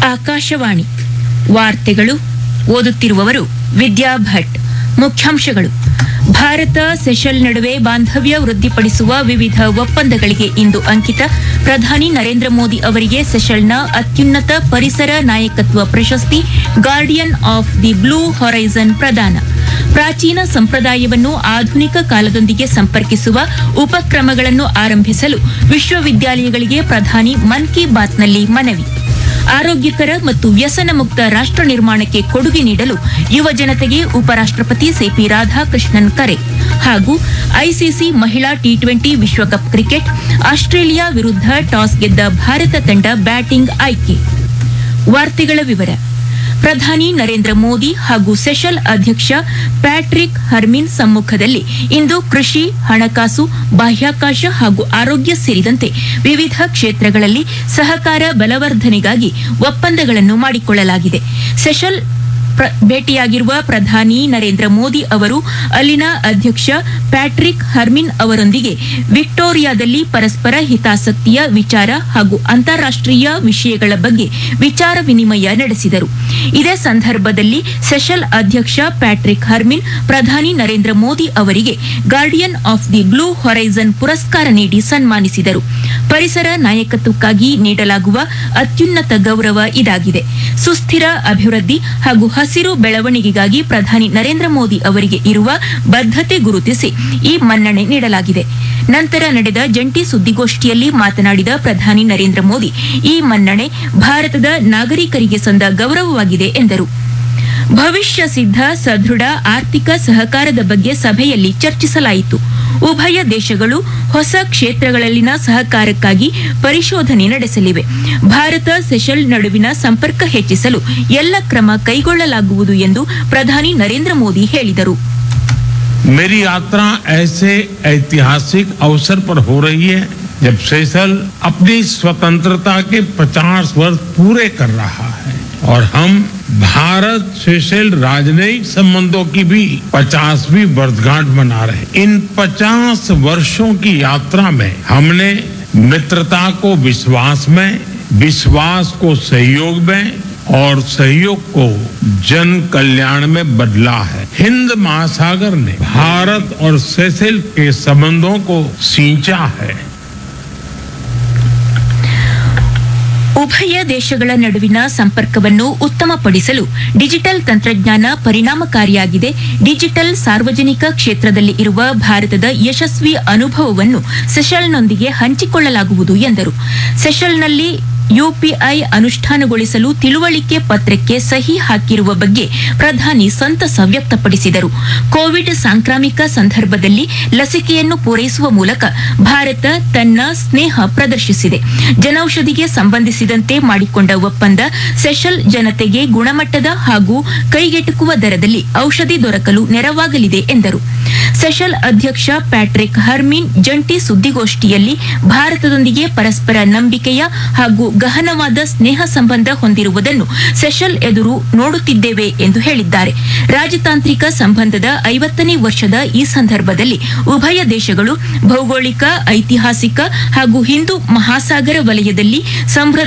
ಆಕಾಶವಾಣಿ ವಾರ್ತೆಗಳು ಓದುತ್ತಿರುವವರು ವಿದ್ಯಾ ಭಟ್ ಮುಖ್ಯಾಂಶಗಳು ಭಾರತ ಸೆಷಲ್ ನಡುವೆ ಬಾಂಧವ್ಯ ವೃದ್ಧಿಪಡಿಸುವ ವಿವಿಧ ಒಪ್ಪಂದಗಳಿಗೆ ಇಂದು ಅಂಕಿತ ಪ್ರಧಾನಿ ನರೇಂದ್ರ ಮೋದಿ ಅವರಿಗೆ ಸೆಷಲ್ನ ಅತ್ಯುನ್ನತ ಪರಿಸರ ನಾಯಕತ್ವ ಪ್ರಶಸ್ತಿ guardian of the blue horizon ಪ್ರದಾನ ಪ್ರಾಚೀನ ಸಂಪ್ರದಾಯವನ್ನು ಆಧುನಿಕ ಕಾಲದೊಂದಿಗೆ ಸಂಪರ್ಕಿಸುವ ಉಪಕ್ರಮಗಳನ್ನು ಆರಂಭಿಸಲು ವಿಶ್ವವಿದ್ಯಾಲಯಗಳಿಗೆ ಪ್ರಧಾನಿ ಮನ್ ಕಿ ಬಾತ್ನಲ್ಲಿ ಮನವಿ ಆರೋಗ್ಯಕರ ಮತ್ತು ವ್ಯಸನ ಮುಕ್ತ ರಾಷ್ಟ್ರ ನಿರ್ಮಾಣಕ್ಕೆ ಕೊಡುಗೆ ನೀಡಲು ಯುವ ಜನತೆಗೆ ಉಪರಾಷ್ಟ್ರಪತಿ ಸಿಪಿ ರಾಧಾಕೃಷ್ಣನ್ ಕರೆ ಹಾಗೂ ಐಸಿಸಿ ಮಹಿಳಾ ಟಿ ಟ್ವೆಂಟಿ ವಿಶ್ವಕಪ್ ಕ್ರಿಕೆಟ್ ಆಸ್ಟ್ರೇಲಿಯಾ ವಿರುದ್ಧ ಟಾಸ್ ಗೆದ್ದ ಭಾರತ ತಂಡ ಬ್ಯಾಟಿಂಗ್ ಆಯ್ಕೆ ವಾರ್ತೆಗಳ ವಿವರ ಪ್ರಧಾನಿ ನರೇಂದ್ರ ಮೋದಿ ಹಾಗೂ ಸೆಷಲ್ ಅಧ್ಯಕ್ಷ ಪ್ಯಾಟ್ರಿಕ್ ಹರ್ಮಿನ್ ಸಮ್ಮುಖದಲ್ಲಿ ಇಂದು ಕೃಷಿ ಹಣಕಾಸು ಬಾಹ್ಯಾಕಾಶ ಹಾಗೂ ಆರೋಗ್ಯ ಸೇರಿದಂತೆ ವಿವಿಧ ಕ್ಷೇತ್ರಗಳಲ್ಲಿ ಸಹಕಾರ ಬಲವರ್ಧನೆಗಾಗಿ ಒಪ್ಪಂದಗಳನ್ನು ಮಾಡಿಕೊಳ್ಳಲಾಗಿದೆ ಸೆಷಲ್ ಪ್ರ- ಭೇಟಿಯಾಗಿರುವ ಪ್ರಧಾನಿ ನರೇಂದ್ರ ಮೋದಿ ಅವರು ಅಲ್ಲಿನ ಅಧ್ಯಕ್ಷ ಪ್ಯಾಟ್ರಿಕ್ ಹರ್ಮಿನ್ ಅವರೊಂದಿಗೆ ವಿಕ್ಟೋರಿಯಾದಲ್ಲಿ ಪರಸ್ಪರ ಹಿತಾಸಕ್ತಿಯ ವಿಚಾರ ಹಾಗೂ ಅಂತಾರಾಷ್ಟೀಯ ವಿಷಯಗಳ ಬಗ್ಗೆ ವಿಚಾರ ವಿನಿಮಯ ನಡೆಸಿದರು ಇದೇ ಸಂದರ್ಭದಲ್ಲಿ ಸೆಷಲ್ ಅಧ್ಯಕ್ಷ ಪ್ಯಾಟ್ರಿಕ್ ಹರ್ಮಿನ್ ಪ್ರಧಾನಿ ನರೇಂದ್ರ ಮೋದಿ ಅವರಿಗೆ guardian of the blue horizon ಪುರಸ್ಕಾರ ನೀಡಿ ಸನ್ಮಾನಿಸಿದರು ಪರಿಸರ ನಾಯಕತ್ವಕ್ಕಾಗಿ ನೀಡಲಾಗುವ ಅತ್ಯುನ್ನತ ಗೌರವ ಇದಾಗಿದೆ ಸುಸ್ಥಿರ ಅಭಿವೃದ್ಧಿ ಹಾಗೂ ಹಸಿರು ಬೆಳವಣಿಗೆಗಾಗಿ ಪ್ರಧಾನಿ ನರೇಂದ್ರ ಮೋದಿ ಅವರಿಗೆ ಇರುವ ಬದ್ಧತೆ ಗುರುತಿಸಿ ಈ ಮನ್ನಣೆ ನೀಡಲಾಗಿದೆ ನಂತರ ನಡೆದ ಜಂಟಿ ಸುದ್ದಿಗೋಷ್ಠಿಯಲ್ಲಿ ಮಾತನಾಡಿದ ಪ್ರಧಾನಿ ನರೇಂದ್ರ ಮೋದಿ ಈ ಮನ್ನಣೆ ಭಾರತದ ನಾಗರಿಕರಿಗೆ ಸಂದ ಗೌರವವಾಗಿದೆ ಎಂದರು ಭವಿಷ್ಯ ಸಿದ್ಧ ಸದೃಢ ಆರ್ಥಿಕ ಸಹಕಾರದ ಬಗ್ಗೆ ಸಭೆಯಲ್ಲಿ ಚರ್ಚಿಸಲಾಯಿತು ಉಭಯ ದೇಶಗಳು ಹೊಸ ಕ್ಷೇತ್ರಗಳಲ್ಲಿನ ಸಹಕಾರಕ್ಕಾಗಿ ಪರಿಶೋಧನೆ ನಡೆಸಲಿವೆ ಭಾರತ ಸೆಷಲ್ ನಡುವಿನ ಸಂಪರ್ಕ ಹೆಚ್ಚಿಸಲು ಎಲ್ಲ ಕ್ರಮ ಕೈಗೊಳ್ಳಲಾಗುವುದು ಎಂದು ಪ್ರಧಾನಿ ನರೇಂದ್ರ ಮೋದಿ ಹೇಳಿದರು मेरी यात्रा ऐसे ऐतिहासिक अवसर पर हो रही है जब सेशल अपनी स्वतंत्रता के 50 वर्ष पूरे कर रहा है और हम भारत सेशल राजनयिक संबंधों की भी 50वीं वर्षगांठ मना रहे हैं इन 50 वर्षों की यात्रा में हमने मित्रता को विश्वास में विश्वास को सहयोग में और सहयोग को जन कल्याण में बदला है हिंद महासागर ने भारत और सेसेल के संबंधों को सींचा है ಉಭಯ ದೇಶಗಳ ನಡುವಿನ ಸಂಪರ್ಕವನ್ನು ಉತ್ತಮಪಡಿಸಲು ಡಿಜಿಟಲ್ ತಂತ್ರಜ್ಞಾನ ಪರಿಣಾಮಕಾರಿಯಾಗಿದೆ ಡಿಜಿಟಲ್ ಸಾರ್ವಜನಿಕ ಕ್ಷೇತ್ರದಲ್ಲಿ ಇರುವ ಭಾರತದ ಯಶಸ್ವಿ ಅನುಭವವನ್ನು ಸೆಷಲ್ನೊಂದಿಗೆ ಹಂಚಿಕೊಳ್ಳಲಾಗುವುದು ಎಂದರು ಸೆಷಲ್ನಲ್ಲಿ ಯುಪಿಐ ಅನುಷ್ಠಾನಗೊಳಿಸಲು ತಿಳುವಳಿಕೆ ಪತ್ರಕ್ಕೆ ಸಹಿ ಹಾಕಿರುವ ಬಗ್ಗೆ ಪ್ರಧಾನಿ ಸಂತಸ ವ್ಯಕ್ತಪಡಿಸಿದರು ಕೋವಿಡ್ ಸಾಂಕ್ರಾಮಿಕ ಸಂದರ್ಭದಲ್ಲಿ ಲಸಿಕೆಯನ್ನು ಪೂರೈಸುವ ಮೂಲಕ ಭಾರತ ತನ್ನ ಸ್ನೇಹ ಪ್ರದರ್ಶಿಸಿದೆ ಜನೌಷಧಿಗೆ ಸಂಬಂಧಿಸಿದಂತೆ ಮಾಡಿಕೊಂಡ ಒಪ್ಪಂದ ಸೆಷಲ್ ಜನತೆಗೆ ಗುಣಮಟ್ಟದ ಹಾಗೂ ಕೈಗೆಟುಕುವ ದರದಲ್ಲಿ ಔಷಧಿ ದೊರಕಲು ನೆರವಾಗಲಿದೆ ಎಂದರು ಸೆಷಲ್ ಅಧ್ಯಕ್ಷ ಪ್ಯಾಟ್ರಿಕ್ ಹರ್ಮಿನ್ ಜಂಟಿ ಸುದ್ದಿಗೋಷ್ಠಿಯಲ್ಲಿ ಭಾರತದೊಂದಿಗೆ ಪರಸ್ಪರ ನಂಬಿಕೆಯ ಹಾಗೂ ಗಹನವಾದ ಸ್ನೇಹ ಸಂಬಂಧ ಹೊಂದಿರುವುದನ್ನು ಸೆಷಲ್ ಎದುರು ನೋಡುತ್ತಿದ್ದೇವೆ ಎಂದು ಹೇಳಿದ್ದಾರೆ ರಾಜತಾಂತ್ರಿಕ ಸಂಬಂಧದ ಐವತ್ತನೇ ವರ್ಷದ ಈ ಸಂದರ್ಭದಲ್ಲಿ ಉಭಯ ದೇಶಗಳು ಭೌಗೋಳಿಕ ಐತಿಹಾಸಿಕ ಹಾಗೂ ಹಿಂದೂ ಮಹಾಸಾಗರ ವಲಯದಲ್ಲಿ ಸಮೃದ್ಧ